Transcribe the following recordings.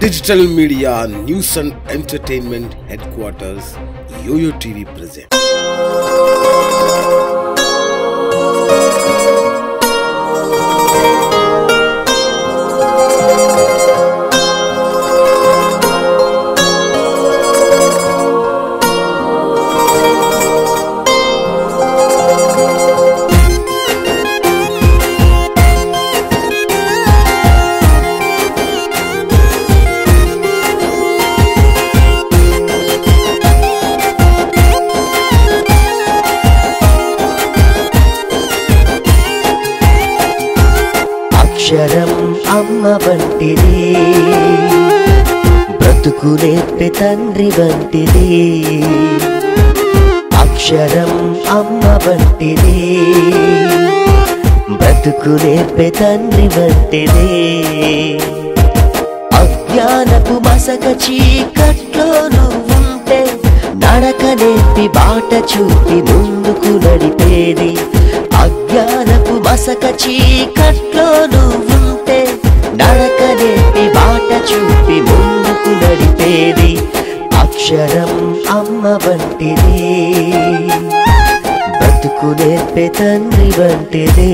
Digital Media News and Entertainment Headquarters, YoYo TV present. అక్షరం అమ్మ వంటిది బ్రతుకు నేర్పే తండ్రి వంటిది అక్షరం అమ్మ వంటిది బ్రతుకు నేర్పే తండ్రి వంటిది అజ్ఞానపు మసక చీకట్లో నువ్వుంటే నడక నేర్పి బాట చూపి ముందుకు నడిపేది అజ్ఞానపు మసక చీకట్లో నువ్వుంటే నడక నేర్పి బాట చూపి ముందుకు నడిపేది అక్షరం అమ్మ వంటిది బ్రతుకు నేర్పే తండ్రి వంటిదే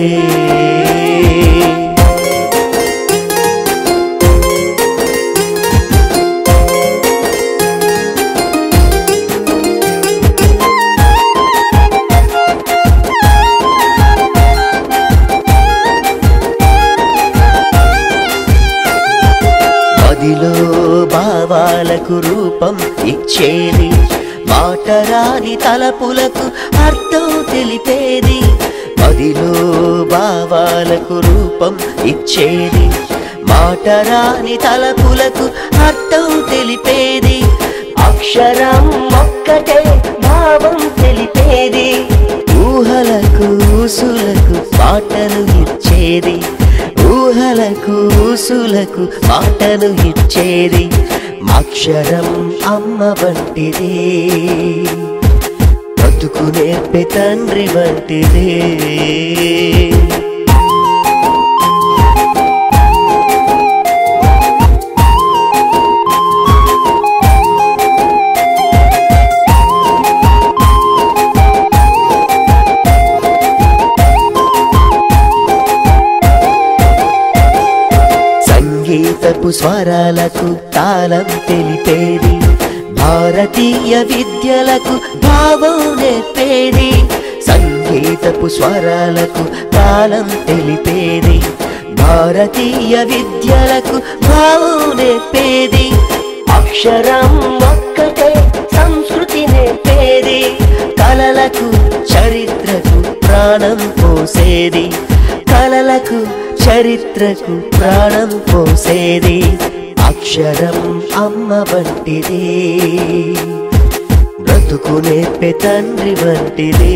మదిలో భావాలకు రూపం ఇచ్చేది మాటరాని తలపులకు అర్థం తెలిపేది మదిలో భావాలకు రూపం ఇచ్చేది మాటరాని తలపులకు అర్థం తెలిపేది అక్షరం ఒక్కటే భావం తెలిపేది ఊహలకు ఊసులకు మాటలు ఇచ్చేది ఊహలకు ఊసులకు మాటలు ఇచ్చేది అక్షరం అమ్మ వంటిది బ్రతుకు నేర్పే తండ్రి వంటిది సంగీతపు స్వరాలకు తాళం తెలిపేది భారతీయ విద్యలకు భావం నేర్పేది సంగీతపు స్వరాలకు తాళం తెలిపేది భారతీయ విద్యలకు భావం నేర్పేది అక్షరం ఒక్కటే సంస్కృతి నేర్పేది కలలకు చరిత్రకు ప్రాణం పోసేది కలలకు చరిత్రకు ప్రాణం పోసేది అక్షరం అమ్మ వంటిది బ్రతుకు నేర్పే తండ్రి వంటిది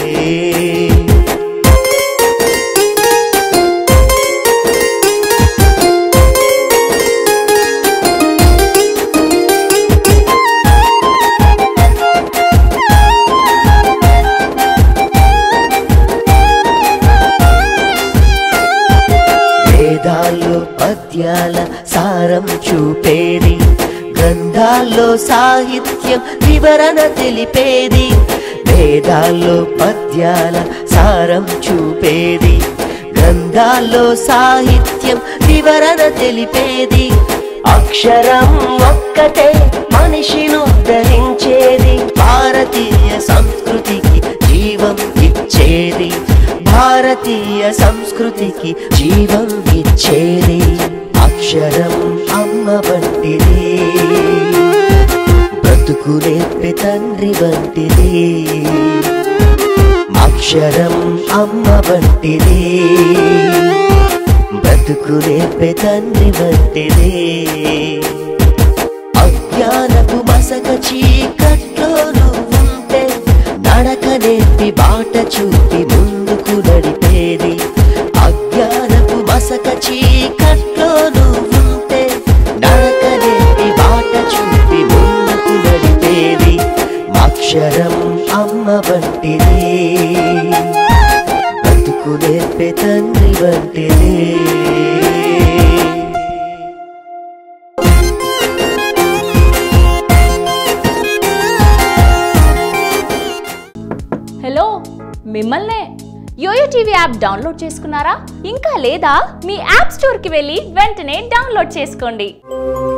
వేదాల్లో పద్యాల సారం చూపేది గ్రంథాల్లో సాహిత్యం వివరణ తెలిపేది వేదాల్లో పద్యాల సారం చూపేది గ్రంథాల్లో సాహిత్యం వివరణ తెలిపేది అక్షరం ఒక్కటే మనిషిని ఉద్ధరించేది భారతీయ సంస్కృతికి జీవం ఇచ్చేది భారతీయ సంస్కృతికి జీవం ఇచ్చేది అక్షరం అమ్మ వంటిది బ్రతుకు నేర్పే తండ్రి వంటిది అక్షరం అమ్మ వంటిది బ్రతుకు నేర్పే తండ్రి వంటిది అజ్ఞానపు మసక చీకట్లో నువ్వుంటే నడక నేర్పి బాట చూపి ముందుకు నడిపేది అజ్ఞానపు మసక చీకట్లో నువ్వుంటే నడక నేర్పి బాట చూపి ముందుకు నడిపేది అక్షరం అమ్మ వంటిది బ్రతుకు నేర్పే తండ్రి వంటిది మిమ్మల్నే యోయో టీవీ యాప్ డౌన్లోడ్ చేసుకున్నారా ఇంకా లేదా మీ యాప్ స్టోర్కి వెళ్ళి వెంటనే డౌన్లోడ్ చేసుకోండి